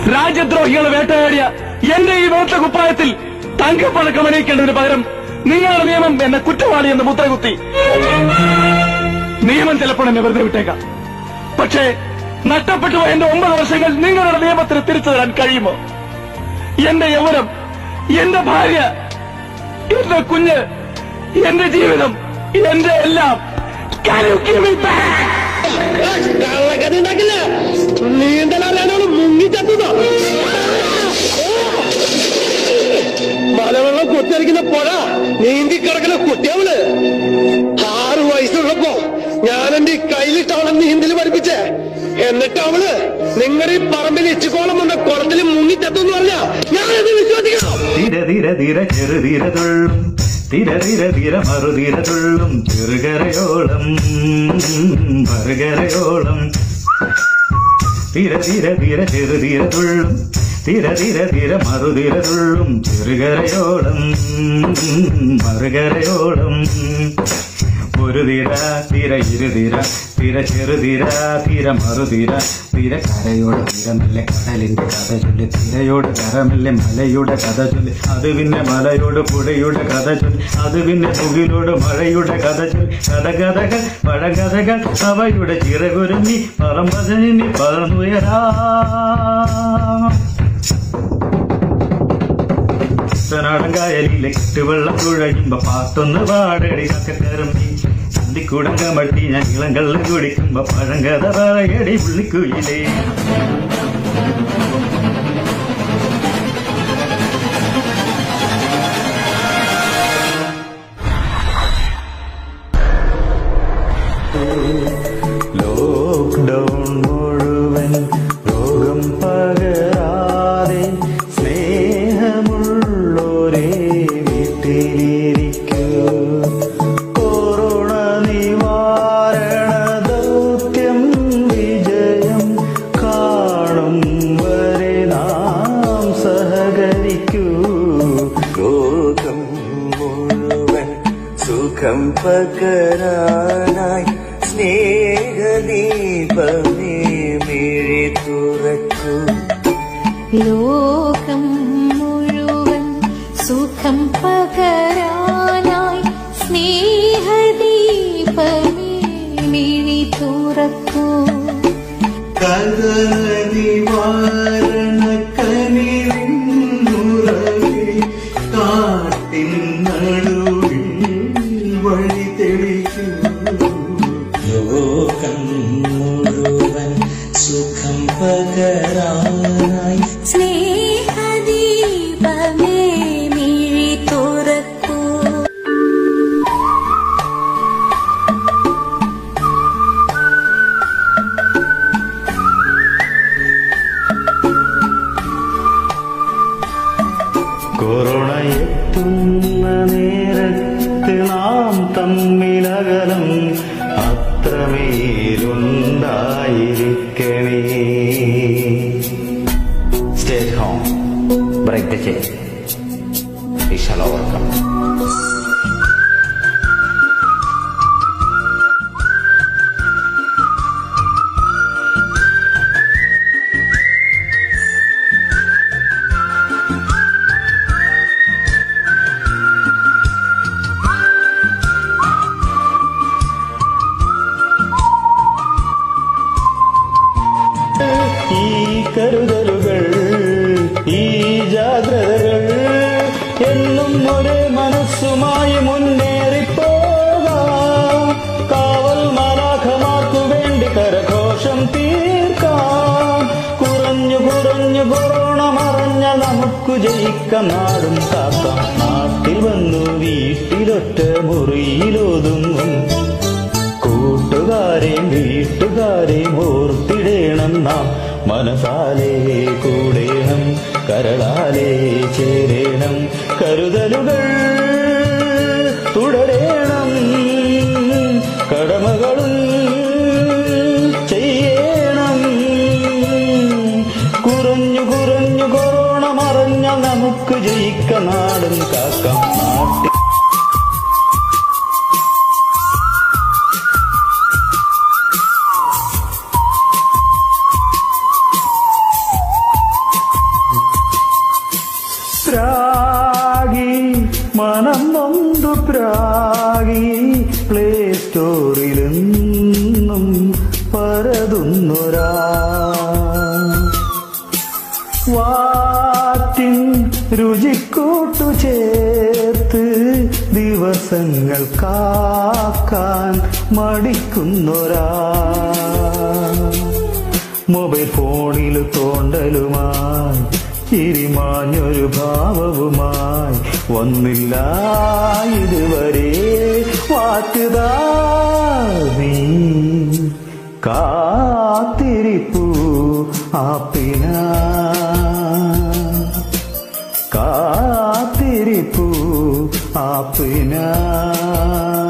രാജ്യദ്രോഹികളെ വേട്ടയാടിയ എന്റെ ഈ വെളുത്ത കുപ്പായത്തിൽ തങ്കപ്പഴക്കം അണിയിക്കേണ്ടതിന് പകരം നിങ്ങളുടെ നിയമം എന്നെ കുറ്റവാളി എന്ന് മുദ്രകുത്തി നിയമം ചിലപ്പോൾ എന്നെ വെറുതെ വിട്ടേക്കാം പക്ഷേ നഷ്ടപ്പെട്ടു പോയ എന്റെ ഒമ്പത് വർഷങ്ങൾ നിങ്ങളുടെ നിയമത്തിന് തിരിച്ചു തരാൻ കഴിയുമോ എന്റെ യൗവനം എന്റെ ഭാര്യ എന്റെ കുഞ്ഞ് എന്റെ ജീവിതം എന്റെ എല്ലാം Can you give me back? കള്ളക്കഥ ഉണ്ടാക്കില്ല നീന്തലറിയാനോട് മുങ്ങിച്ചത്തുന്നോ മലവെള്ളം കൊത്തിയടിക്കുന്ന പുഴ നീന്തി കിടക്കുന്ന കുട്ടിയവള് ആറു വയസ്സുള്ളപ്പോ ഞാൻ എന്റെ ഈ കയ്യിലിട്ട് അവളെ നീന്തൽ പഠിപ്പിച്ചേ എന്നിട്ട് അവള് നിങ്ങളുടെ ഈ പറമ്പിൽ ഇച്ചുകോളം വന്ന കുളത്തിൽ മുങ്ങിച്ചത്തെന്ന് പറഞ്ഞാ ഞാനത് വിശ്വസിക്കണോ ധീര ധീര ധീര ചെറുധീര തുള്ളും ധീര ധീര ധീര മറുധീര തുള്ളും ചെറുകരയോളം മറുകരയോളം ധീര ധീര ധീര ചെറുധീര തുള്ളും ധീര ധീര ധീര മറുധീര തുള്ളും ചെറുകരയോളം മറുകരയോളം ഒരു തീര തീര ഇരുതീര തീര ചെറുതീര തീര മറുതീര തീര കരയോട് തീരമല്ലേ കടലിന്റെ കഥ ചൊല്ലി തീരയോട് കരമല്ലേ മലയുടെ കഥ ചൊല്ലി അത് പിന്നെ മലയോട് പുഴയുടെ കഥ ചൊല്ലി അത് പിന്നെ മുകിലോട് മഴയുടെ കഥ ചൊല്ലി കഥ കഥകൾ പഴകഥകൾ അവയുടെ ചിറകുരുങ്ങി പറമ്പതിനി പറന്നുയരാ കുട്ടനാടൻ കായലിലെ കെട്ടുവെള്ളം തുഴയുമ്പോ പാത്തൊന്ന് പാടടി കക്കറമ്പി അന്തിക്കൂടം കമഴ്ത്തി ഞാൻ ഇളം കള്ളം കുടിക്കുമ്പോ പഴങ്കഥ പറയടി പുള്ളിക്കുയിലേ ലോക്ക്ഡൗൺ മുഴുവൻ രോഗം പകരാതെ സ്നേഹമുള്ളോരേ വീട്ടിലിരിക്കൂ കൊറോണ നിവാരണ ദൗത്യം വിജയം കാണും വരെ നാം സഹകരിക്കൂ ലോകം മുഴുവൻ സുഖം പകരാനായി സ്നേഹദീപമേ മിഴി തുറക്കൂ ലോകം മുഴുവൻ സുഖം പകരാനായി സ്നേഹദീപമേ മിഴി തുറക്കൂ കലനിവാരണ കനിവിന്നുറവേ കാട്ടിൻ നടുവിൽ വഴി തെളിക്കൂ ലോകം മുഴുവൻ സുഖം പകരാനായി സ്നേഹദീപമേ മിഴി തുറക്കൂ കൊറോണ എത്തുന്ന നേരത്ത് നാം തമ്മിലകലം അത്രമേലുണ്ടായിരിക്കണേ stay home break the chain we shall overcome ഈ കരുതലുകൾ ഈ ജാഗ്രതകൾ എന്നും ഒരേ മനസ്സുമായി മുന്നേറിപ്പോകാം കാവൽ മാലാഖമാർക്കു വേണ്ടി കരഘോഷം തീർക്കാം കുറഞ്ഞു കുറഞ്ഞു കൊറോണ മറഞ്ഞ നമുക്ക് ജയിക്കാം നാടും കാക്കാം നാട്ടിൽ വന്നു വീട്ടിലൊറ്റ മുറിയിലൊതുങ്ങും കൂട്ടുകാരെയും വീട്ടുകാരെയും ഓർത്തിടേണം നാം മനസാലേ കൂടേണം കരളാലേ ചേരേണം കരുതലുകൾ തുടരേണം കടമകളും ചെയ്യണം കുറഞ്ഞു കുറഞ്ഞു കൊറോണ മറഞ്ഞ നമുക്ക് ജയിക്ക നാടും കാക്കാം നാട്ടിൽ പരതുന്നൊരാ വാറ്റിൻ രുചിക്കൂട്ടു ചേർത്ത് ദിവസങ്ങൾ കാക്കാൻ മടിക്കുന്നൊരാ മൊബൈൽ ഫോണിൽ തോണ്ടലുമായി ചിരിമാഞ്ഞൊരു ഭാവവുമായി വന്നില്ല ഇതുവരെ വാറ്റുതാ നീ കാത്തിരിപ്പു ആപ്പിന കാത്തിരിപ്പു ആപ്പിന